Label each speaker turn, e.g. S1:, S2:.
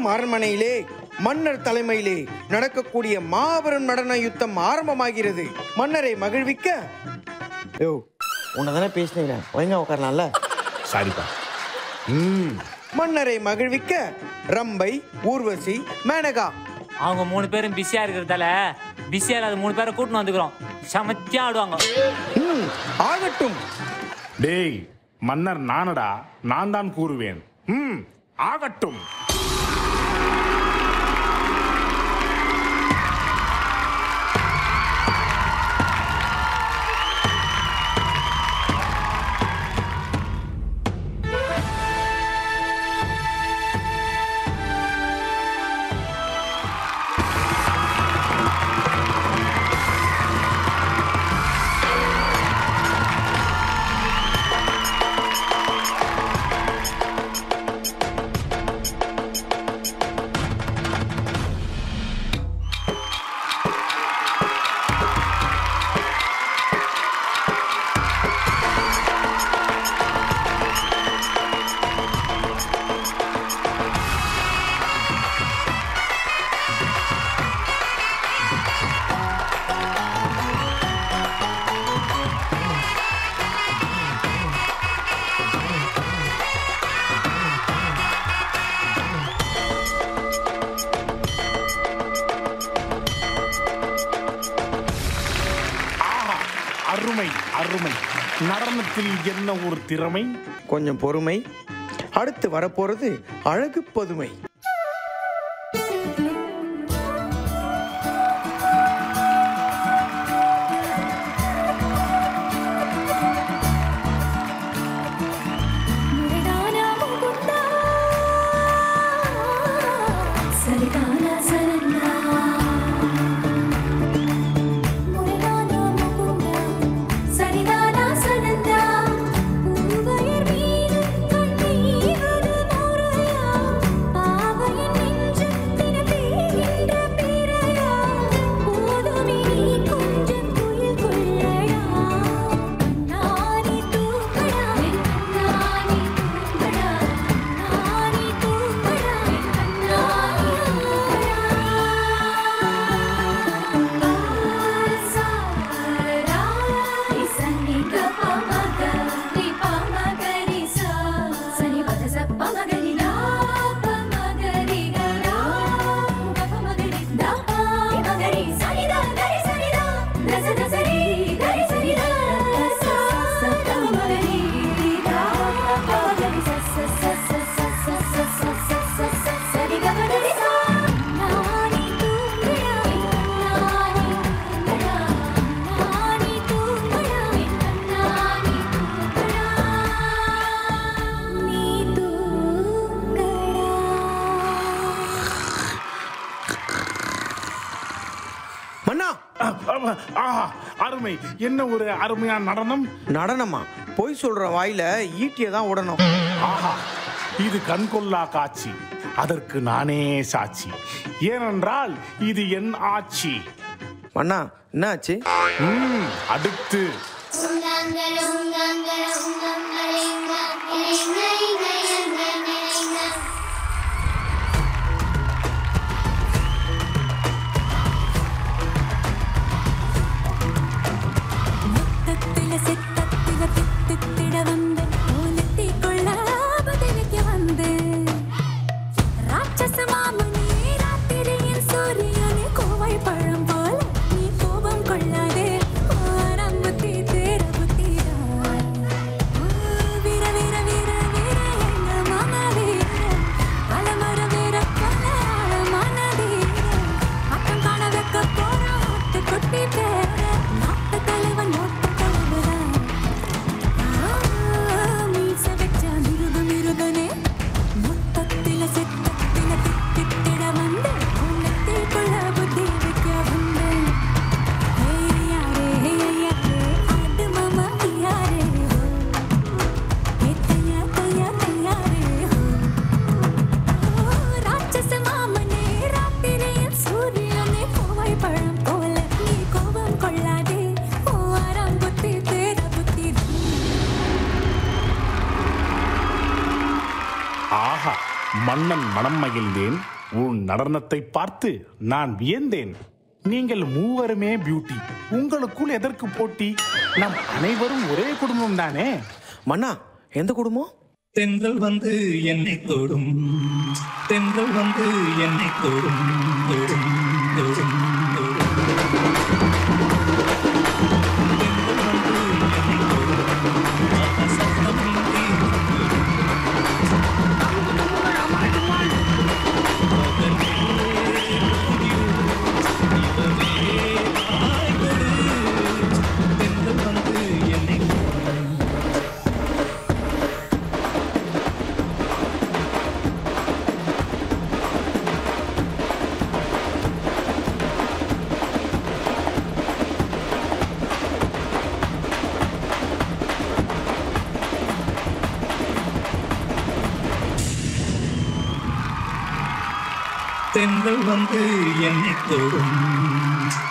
S1: என்னும் அரண்மனையிலே மன்னர் தலைமையிலே நடக்கக்கூடிய மாபெரும் நடன யுத்தம் ஆரம்பமாகிறது மன்னரை மகிழ்விக்க யோ உன்னை தானே பேசினேன் ஒழுங்கா உட்காரலாம்ல
S2: சாரிப்பா ம்
S1: மன்னரை மகிழ்விக்க ரம்பை ஊர்வசி மேனகா
S3: அவங்க மூணு பேரும் பிஸியா இருக்கிறதால பிஸியா இல்லாத மூணு பேரை கூட்டின்னு வந்துக்கிறோம் சமத்தியா ஆடுவாங்க
S1: ம், ஆகட்டும்
S2: டேய் மன்னர் நானடா நான் தான் கூறுவேன் ம் ஆகட்டும் ஆஹா அருமை அருமை நடனத்தில் என்ன ஒரு திறமை
S1: கொஞ்சம் பொறுமை அடுத்து வரப்போறது அழகு பதுமை
S4: முரடானா முகுந்தா சரிதானா சரந்தா முரடானா முகுந்தா சரிதானா சரந்தா பூவையர் மீது கண்ணீரொரு நுரையா பாவையின் நெஞ்சத்தின பேய்கின்ற பிறையா போதுமே நீ கொஞ்சம் குயில் கொள்ளடா நானே தூக்கடா நானே தூக்கடா நானே தூக்கடா நானே சாரா சனி கபமக ரி பமகரி சா சனி பத ச பமகரி லா பமகரி கரா கபமகரி தா பமகரி சனி தா கரி சனி தா ரச ரசரி கரி சனி தா ச ச பமகரி தா பமகரி ச ச ச ச ச ச ச ச ச ச ச சரி கபமகரி சா நானி தூங்கடா நானி தூங்கடா நானி தூங்கடா நானி தூங்கடா நீ தூங்கடா
S1: மன்னா
S2: அ- அ- ஆஹா அருமை என்ன ஒரு அருமையான நடனம்
S1: நடனமா பொய் சொல்ற வாயில ஈட்டியை தான் விடணும்
S2: ஆஹா இது கண்கொள்ளா காட்சி அதற்கு நானே சாட்சி ஏனென்றால் இது என் ஆட்சி
S1: மன்னா என்ன ஆச்சு
S2: ம், அடுத்து
S4: உங்கங்கர உங்கங்கர உங்கங்கர இங்க இங்க இங்க இங்க இங்க
S5: முத்தத்தில சித்தத்தில தித்தித்திட வந்து ஓலத்தி கொள்ளாபதவிக்க வந்து ராட்சச மாமனி ராத்திரியின் சூரியனே கோவை பழம் போல நீ கோபம் கொள்ளாதே ஆரம் புத்தி தேர புத்திரா வீர வீர வீர வீர எங்க மாமா வீர அலமர வீர கொல்ல அழமான வீர அக்கம் காண வைக்க போற ஒட்டு குட்டி பேர நாட்டு தலைவன் மொத்த தலைவரா மீச வச்ச மிருக மிருகனே மொத்தத்தில சித்தத்தில தித்தித்திட வந்து உள்ளத்தில் கொள்ள புத்தி வைக்க வந்து ஐயாரே ஐயாரே ஆடு மாமா ஐயாரே தையா தையா தையாரே ராட்சச மாமனே ராத்திரியின் சூரியனே கோவை பழம் போல நீ கோபம் கொள்ளாதே ஓ ஆரம் புத்தி தேர புத்தி
S2: ஆஹா மன்னன் மனம் மகிழ்ந்தேன் உன் நடனத்தை பார்த்து நான் வியந்தேன் நீங்கள் மூவருமே பியூட்டி உங்களுக்குள் எதற்கு போட்டி நம் அனைவரும் ஒரே குடும்பம் தானே
S1: மன்னா எந்த குடும்பம்
S6: தென்றல் வந்து என்னை தொடும் தென்றல் வந்து என்னை தொடும் தொடும் தொடும் தொடும். தென்றல் வந்து என்னை தொடும். ஆஹா, சத்தமின்றி தென்றல் வந்து என்னை தொடும். தென்றல் வந்து என்னை தொடும்